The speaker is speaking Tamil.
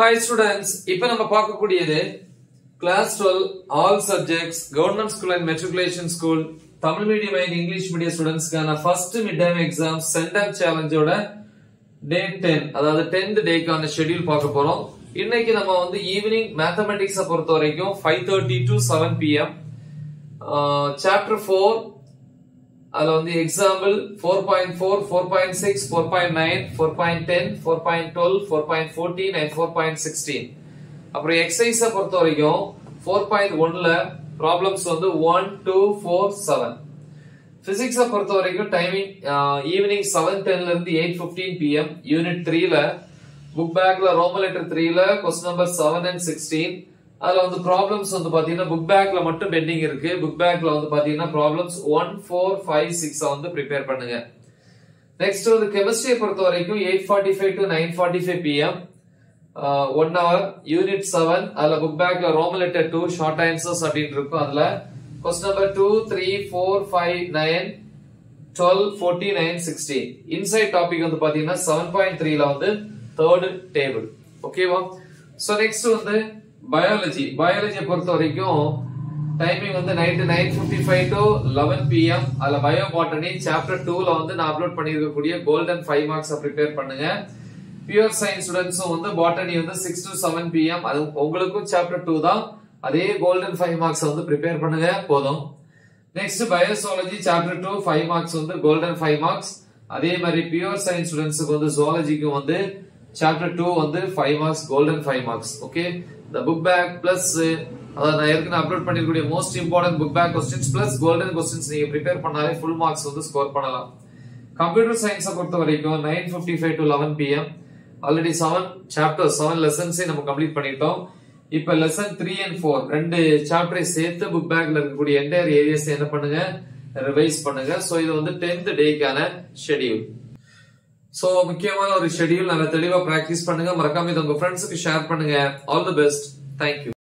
ஹாய் ஸ்டூடெண்ட்ஸ் இப்போ நம்ம பார்க்கக்கூடியது class twelve all subjects government school and matriculation school Tamil medium and English medium ஸ்டூடெண்ட்ஸ்க்கான first mid term exam centum சேலஞ்சோட டே டென் அதாவது டென்த் டேக்கான ஷெட்யூல் பார்க்க போறோம் இன்னைக்கு நம்ம வந்து ஈவினிங் மேத்தமெட்டிக்ஸை பொறுத்த வரைக்கும் five thirty to seven PM chapter four அதுல வந்து example four point four four point six four point nine four point ten four point twelve four point fourteen and four point sixteen அப்புறம் எக்ஸசைஸை பொறுத்த வரைக்கும் ஃபோர் பாயிண்ட் ஒன்ல ப்ராப்ளம்ஸ் வந்து ஒன் டூ ஃபோர் செவன் பிசிக்ஸை பொறுத்த வரைக்கும் டைமிங் ஈவினிங் செவன் டென்ல இருந்து எயிட் பிப்டீன் பிஎம் யூனிட் த்ரீல புக் பேக்ல ரோமன் லெட்டர் த்ரீல question number seven and sixteen அதுல வந்து ப்ராப்ளம்ஸ் வந்து பாத்தீங்கன்னா புக் பேக்ல மட்டும் பெண்டிங் இருக்கு புக் பேக்ல வந்து பாத்தீங்கன்னா problems one four five six வந்து ப்ரிப்பேர் பண்ணுங்க நெக்ஸ்ட் வந்து கெமிஸ்ட்ரியை பொறுத்த வரைக்கும் eight forty five to nine forty five PM one hour unit seven அதுல புக் பேக்ல roman letter two short answers அப்படின்னு இருக்கும் அதுல question number two three four five nine twelve forty nine sixteen inside topic வந்து பாத்தீங்கன்னா செவன் பாயிண்ட் த்ரீல வந்து தேர்ட் டேபிள் ஓகேவா சோ நெக்ஸ்ட் வந்து பயாலஜி பயாலஜியை பொறுத்த வரைக்கும் டைமிங் வந்து night nine fifty five to eleven PM அதுல பயோ பாட்டனி சாப்டர் டூல வந்து நான் அப்லோட் பண்ணிருக்கக்கூடிய கோல்டன் ஃபைவ் மார்க்ஸ் ப்ரிப்பேர் பண்ணுங்க பியூர் சயின்ஸ் ஸ்டூடெண்ட்ஸும் வந்து பாட்டனி வந்து சிக்ஸ் டு செவன் பிஎம் அது உங்களுக்கும் சாப்டர் டூ தான் அதே கோல்டன் ஃபைவ் மார்க்ஸ் வந்து ப்ரிப்பேர் பண்ணுங்க போதும் நெக்ஸ்ட் பயோசாலஜி சாப்டர் டூ ஃபைவ் மார்க்ஸ் வந்து கோல்டன் ஃபைவ் மார்க்ஸ் அதே மாதிரி பியூர் சயின்ஸ் ஸ்டூடெண்ட்ஸுக்கு வந்து ஜுவாலஜிக்கும் வந்து சாப்டர் டூ வந்து five marks golden five marks okay இந்த புக் பேக் பிளஸ் அதாவது நான் ஏற்கனவே அப்லோட் பண்ணிருக்கக்கூடிய most important book back questions plus golden questions நீங்க ப்ரிப்பேர் பண்ணாலே ஃபுல் மார்க்ஸ் வந்து ஸ்கோர் பண்ணலாம் கம்ப்யூட்டர் சயின்ஸை பொறுத்த வரைக்கும் nine fifty five to eleven PM already seven chapter seven லெசன்ஸே நம்ம கம்ப்ளீட் பண்ணிட்டோம் இப்ப லெசன் த்ரீ அண்ட் ஃபோர் ரெண்டு சாப்டரை சேர்த்து புக் பேக்ல இருக்கக்கூடிய என்டையர் ஏரியாஸ் என்ன பண்ணுங்க ரிவைஸ் பண்ணுங்க சோ இது வந்து டென்த் டேக்கான ஷெடியூல் சோ முக்கியமான ஒரு ஷெடியூல் நல்லா தெளிவா பிராக்டிஸ் பண்ணுங்க மறக்காம இது உங்க ஃப்ரெண்ட்ஸுக்கு ஷேர் பண்ணுங்க ஆல் தி பெஸ்ட் தேங்க்யூ